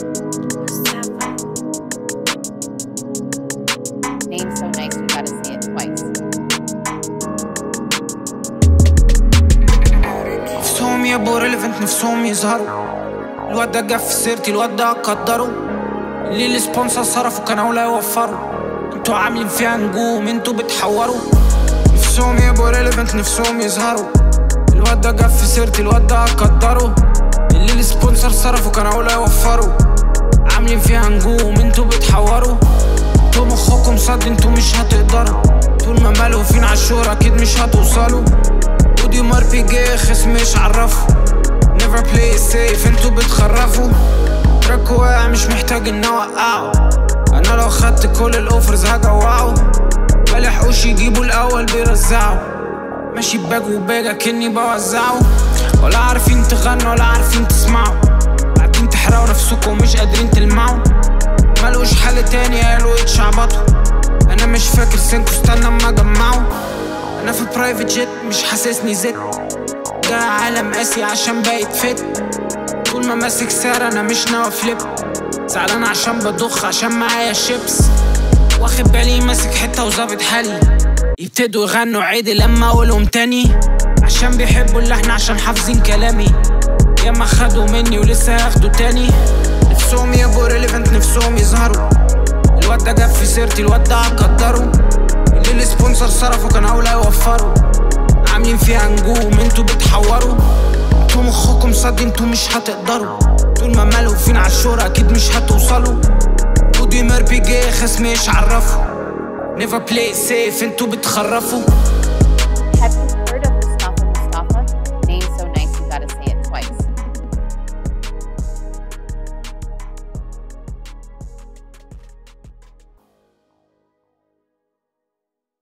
Name so nice, we gotta say it twice. نفسهم يبقوا ريليفنت نفسهم يظهروا الواد ده جاب في سيرتي الواد ده قدروا اللي السبونسر صرفوا كان اولى يوفروا انتوا عاملين فيها نجوم انتوا بتحوروا نفسهم يبقوا ريليفنت نفسهم يظهروا الواد ده جاب في سيرتي الواد ده قدروا اللي السبونسر صرفوا كان اولى يوفروا عاملين فيها نجوم انتوا بتحوروا انتوا مخكم صد انتوا مش هتقدروا طول ما مالوفين عالشهرة اكيد مش هتوصلوا ودي مار بي جي خصم مش عرفوا never play it safe انتوا بتخرفوا تراك واقع مش محتاج ان اوقعه انا لو خدت كل الاوفرز هجوعه ملحقوش يجيبوا الاول بيرزعوا ماشي باج وباج اكني بوزعه ولا عارفين تغنوا ولا عارفين تسمعوا قاعدين تحرقوا نفسكم ومش قادرين تلمعوا ملقوش حل تاني قالوا يتشعبطوا انا مش فاكر سنكو استنى اما اجمعه انا في برايفت جيت مش حاسسني زيت ده عالم قاسي عشان بقيت فت طول ما ماسك سعر انا مش ناوي فليب زعلان عشان بضخ عشان معايا شيبس واخد بالي ماسك حته وظابط حالي يبتدوا يغنوا عادي لما اقولهم تاني عشان بيحبوا اللحن عشان حافظين كلامي ياما خدوا مني ولسه هياخدوا تاني نفسهم يبقوا ريليفنت نفسهم يظهروا الواد ده جاب في سيرتي الواد ده هقدره اللي السبونسر صرفوا كان اولى يوفروا عاملين فيها نجوم انتوا بتحوروا انتوا مخكم صد انتوا مش هتقدروا طول ما مالوفين عالشهرة اكيد مش هتوصلوا ودي مار بي جي خصم مش عرفوا نيفر بلاي سيف انتوا بتخرفوا